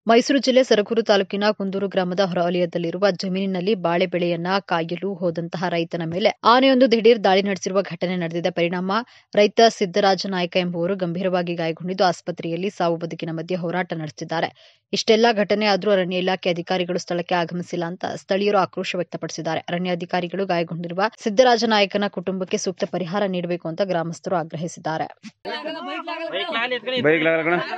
ಮೈಸೂರು ಜಿಲ್ಲೆ ಸರಗೂರು ತಾಲೂಕಿನ ಕುಂದೂರು ಗ್ರಾಮದ ಹೊರವಲಯದಲ್ಲಿರುವ ಜಮೀನಿನಲ್ಲಿ ಬಾಳೆ ಬೆಳೆಯನ್ನ ಕಾಯಲು ಹೋದಂತಹ ರೈತನ ಮೇಲೆ ಆನೆಯೊಂದು ದಿಢೀರ್ ದಾಳಿ ನಡೆಸಿರುವ ಘಟನೆ ನಡೆದಿದೆ ಪರಿಣಾಮ ರೈತ ಸಿದ್ದರಾಜ ನಾಯ್ಕ ಎಂಬುವರು ಗಂಭೀರವಾಗಿ ಗಾಯಗೊಂಡಿದ್ದು ಆಸ್ಪತ್ರೆಯಲ್ಲಿ ಸಾವು ಬದುಕಿನ ಮಧ್ಯೆ ಹೋರಾಟ ನಡೆಸಿದ್ದಾರೆ ಇಷ್ಟೆಲ್ಲಾ ಘಟನೆ ಆದರೂ ಅರಣ್ಯ ಇಲಾಖೆ ಅಧಿಕಾರಿಗಳು ಸ್ಥಳಕ್ಕೆ ಆಗಮಿಸಿಲ್ಲ ಅಂತ ಸ್ಥಳೀಯರು ಆಕ್ರೋಶ ವ್ಯಕ್ತಪಡಿಸಿದ್ದಾರೆ ಅರಣ್ಯ ಅಧಿಕಾರಿಗಳು ಗಾಯಗೊಂಡಿರುವ ಸಿದ್ದರಾಜ ನಾಯಕನ ಕುಟುಂಬಕ್ಕೆ ಸೂಕ್ತ ಪರಿಹಾರ ನೀಡಬೇಕು ಅಂತ ಗ್ರಾಮಸ್ಥರು ಆಗ್ರಹಿಸಿದ್ದಾರೆ ಬೈಕ್ ಲಗಲ ಕಣ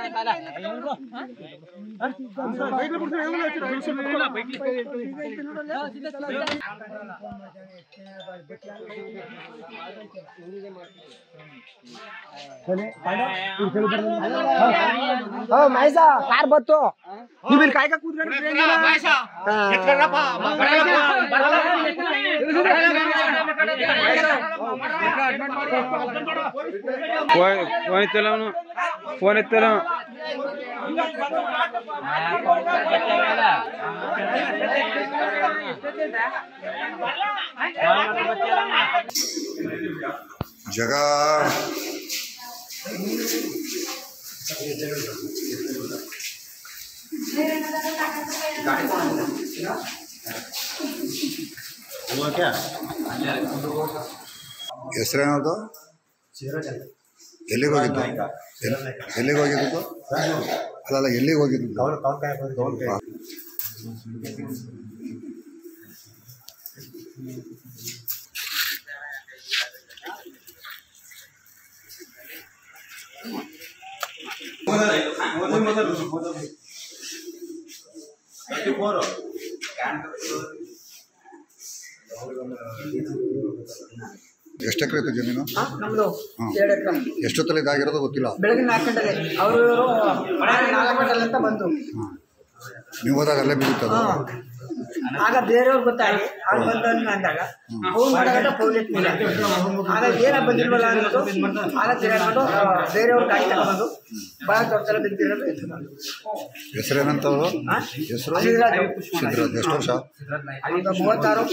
हो माहिसा कार बघतो तुम्ही काय का ಫೋನ್ ಫೋನ್ ಇತ್ತಲ್ಲ ಅವನು ಫೋನ್ ಇತ್ತಲ್ಲ ಅವ್ನು. ಜಗ ಹೆಸರೇನದು ಎಲ್ಲಿಗೆ ಹೋಗಿದ್ದು ಎಲ್- ಎಲ್ಲಿಗೆ ಹೋಗಿದ್ದು ಅಲ್ಲಲ್ಲ ಎಲ್ಲಿಗೆ ಹೋಗಿದ್ದು ಎಷ್ಟು ಎಕರೆ ಇತ್ತು ಜಮೀನು ನಮ್ದು ಹ್ಮ್. ಎರಡು ಎಕರೆ ಎಷ್ಟೊತ್ತಲ್ಲಿ ಇದಾಗಿರೋದು ಗೊತ್ತಿಲ್ಲ ಬೆಳಗ್ಗೆ ನಾಲ್ಕು ಗಂಟೆಗೆ ಅವರು ಇವರು ನಾಲ್ಕು ಗಂಟೆಲಿ ಅಂತ ಬಂದು ಹಾಂ ನೀವು ಹೋದಾಗ ಅಲ್ಲೇ ಬಿದ್ದಿತ್ತು ಅದು ಹಾ. ಆಗ ಬೇರೆಯವ್ರು ಗೊತ್ತಾಗಿ ಅವ್ರು ಬಂದವನ್ನ ಅಂದಾಗ ಫೋನ್ ಮಾಡಿದಾಗ ಪೊಲೀಸ್ ಮೇಲೆ ಆಗ ಏನ ಬಂದಿಲ್ವಲ್ಲ ಅಂದ್ಬಿಟ್ಟು ಆಗ ತಿರ್ಗಾಡ್ಕೊಂಡು ಆ, ಬೇರೆಯವ್ರ ಗಾಡಿ ತಗೊಂಡು ಭಾಳ ದೊಡ್ಡ ಸಲ ಬಿದ್ದಿರೋದು ಇತ್ತು ನಮ್ದು. ಹೆಸರೇನಂತ ಅವರು ಹಾ? ಹೆಸರು ಸಿದ್ದರಾಜು. ಸಿದ್ದರಾಜ್ ಎಷ್ಟು ವರ್ಷ ಈಗ ಮೂವತ್ತಾರು